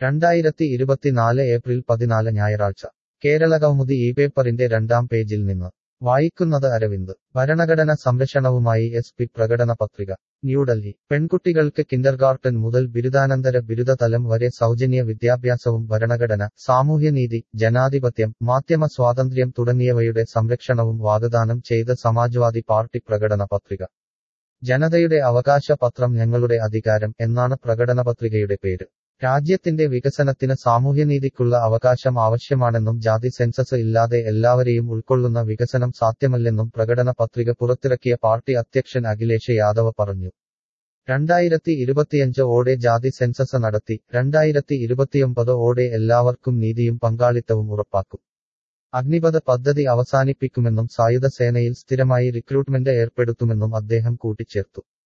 രണ്ടായിരത്തി ഇരുപത്തിനാല് ഏപ്രിൽ പതിനാല് ഞായറാഴ്ച കേരള കൗമുദി ഈ പേപ്പറിന്റെ രണ്ടാം പേജിൽ നിന്ന് വായിക്കുന്നത് അരവിന്ദ് ഭരണഘടന സംരക്ഷണവുമായി എസ് പി പ്രകടന പത്രിക ന്യൂഡൽഹി പെൺകുട്ടികൾക്ക് കിൻഡർഗാർട്ടൻ മുതൽ ബിരുദാനന്തര ബിരുദതലം വരെ സൗജന്യ വിദ്യാഭ്യാസവും ഭരണഘടന സാമൂഹ്യനീതി ജനാധിപത്യം മാധ്യമ സ്വാതന്ത്ര്യം തുടങ്ങിയവയുടെ സംരക്ഷണവും വാഗ്ദാനം ചെയ്ത സമാജ്വാദി പാർട്ടി പ്രകടന പത്രിക ജനതയുടെ അവകാശ പത്രം ഞങ്ങളുടെ അധികാരം എന്നാണ് പ്രകടനപത്രികയുടെ പേര് രാജ്യത്തിന്റെ വികസനത്തിന് സാമൂഹ്യനീതിക്കുള്ള അവകാശം ആവശ്യമാണെന്നും ജാതി സെൻസസ് ഇല്ലാതെ എല്ലാവരെയും ഉൾക്കൊള്ളുന്ന വികസനം സാധ്യമല്ലെന്നും പ്രകടന പത്രിക പുറത്തിറക്കിയ പാർട്ടി അധ്യക്ഷൻ അഖിലേഷ് യാദവ് പറഞ്ഞു രണ്ടായിരത്തി ഇരുപത്തിയഞ്ച് ഓടെ ജാതി സെൻസസ് നടത്തി രണ്ടായിരത്തി ഇരുപത്തിയൊമ്പത് ഓടെ എല്ലാവർക്കും നീതിയും പങ്കാളിത്തവും ഉറപ്പാക്കും അഗ്നിപഥ പദ്ധതി അവസാനിപ്പിക്കുമെന്നും സായുധ സേനയിൽ സ്ഥിരമായി റിക്രൂട്ട്മെന്റ് ഏർപ്പെടുത്തുമെന്നും അദ്ദേഹം കൂട്ടിച്ചേർത്തു